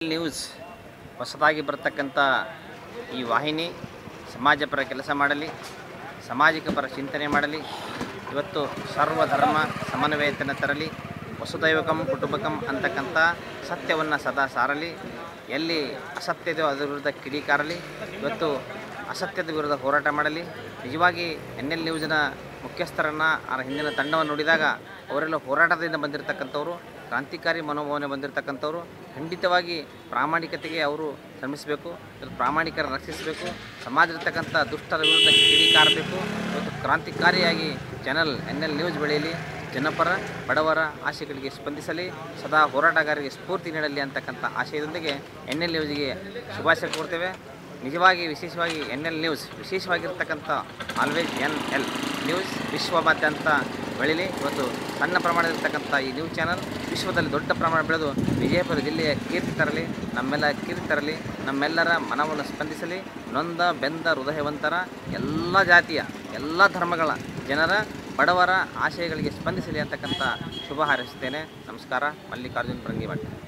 news ಹೊಸದಾಗಿ ಬರ್ತಕ್ಕಂಥ ಈ ವಾಹಿನಿ ಸಮಾಜ ಪರ ಕೆಲಸ ಮಾಡಲಿ ಸಾಮಾಜಿಕ ಪರ ಚಿಂತನೆ ಮಾಡಲಿ ಇವತ್ತು ಸರ್ವಧರ್ಮ ಸಮನ್ವಯತೆಯನ್ನು ತರಲಿ ವಸುದೈವಕಂ ಕುಟುಂಬಕಂ ಅಂತಕ್ಕಂಥ ಸತ್ಯವನ್ನು ಸದಾ ಸಾರಲಿ ಎಲ್ಲಿ ಅಸತ್ಯದೋ ಅದರ ವಿರುದ್ಧ ಕಿಡಿಕಾರಲಿ ಇವತ್ತು ಅಸತ್ಯದ ವಿರುದ್ಧ ಹೋರಾಟ ಮಾಡಲಿ ನಿಜವಾಗಿ ಎನ್ ಎಲ್ ನ್ಯೂಸ್ನ ಮುಖ್ಯಸ್ಥರನ್ನು ಆ ಹಿಂದಿನ ತಂಡವನ್ನು ನೋಡಿದಾಗ ಅವರೆಲ್ಲ ಹೋರಾಟದಿಂದ ಬಂದಿರತಕ್ಕಂಥವ್ರು ಕ್ರಾಂತಿಕಾರಿ ಮನೋಭಾವನೆ ಬಂದಿರತಕ್ಕಂಥವ್ರು ಖಂಡಿತವಾಗಿ ಪ್ರಾಮಾಣಿಕತೆಗೆ ಅವರು ಶ್ರಮಿಸಬೇಕು ಇವತ್ತು ಪ್ರಾಮಾಣಿಕರ ರಕ್ಷಿಸಬೇಕು ಸಮಾಜದಲ್ಲಿರ್ತಕ್ಕಂಥ ದುಷ್ಟರ ವಿರುದ್ಧ ಕಿಡಿಕಾರಬೇಕು ಇವತ್ತು ಕ್ರಾಂತಿಕಾರಿಯಾಗಿ ಚಾನಲ್ ಎನ್ ಎಲ್ ನ್ಯೂಸ್ ಬೆಳೆಯಲಿ ಜನಪರ ಬಡವರ ಆಶೆಗಳಿಗೆ ಸ್ಪಂದಿಸಲಿ ಸದಾ ಹೋರಾಟಗಾರರಿಗೆ ಸ್ಫೂರ್ತಿ ನೀಡಲಿ ಅಂತಕ್ಕಂಥ ಆಶಯದೊಂದಿಗೆ ಎನ್ ಎಲ್ ನ್ಯೂಸ್ಗೆ ಶುಭಾಶಯ ಕೊಡ್ತೇವೆ ನಿಜವಾಗಿ ವಿಶೇಷವಾಗಿ ಎನ್ ಎಲ್ ನ್ಯೂಸ್ ವಿಶೇಷವಾಗಿರ್ತಕ್ಕಂಥ ಆಲ್ವೇಸ್ ಎನ್ ಎಲ್ ನ್ಯೂಸ್ ವಿಶ್ವದಾದ್ಯಂತ ಬೆಳೀಲಿ ಇವತ್ತು ಸಣ್ಣ ಪ್ರಮಾಣದಲ್ಲಿರ್ತಕ್ಕಂಥ ಈ ನ್ಯೂಸ್ ಚಾನಲ್ ವಿಶ್ವದಲ್ಲಿ ದೊಡ್ಡ ಪ್ರಮಾಣ ಬೆಳೆದು ವಿಜಯಪುರ ಜಿಲ್ಲೆಯ ಕೀರ್ತಿ ತರಲಿ ನಮ್ಮೆಲ್ಲ ಕೀರ್ತಿ ತರಲಿ ನಮ್ಮೆಲ್ಲರ ಮನವನ್ನು ಸ್ಪಂದಿಸಲಿ ನೊಂದ ಬೆಂದ ಹೃದಯವಂತರ ಎಲ್ಲ ಜಾತಿಯ ಎಲ್ಲ ಧರ್ಮಗಳ ಜನರ ಬಡವರ ಆಶಯಗಳಿಗೆ ಸ್ಪಂದಿಸಲಿ ಅಂತಕ್ಕಂಥ ಶುಭ ಹಾರೈಸುತ್ತೇನೆ ನಮಸ್ಕಾರ ಮಲ್ಲಿಕಾರ್ಜುನ್ ಪರಂಗಿಮಠ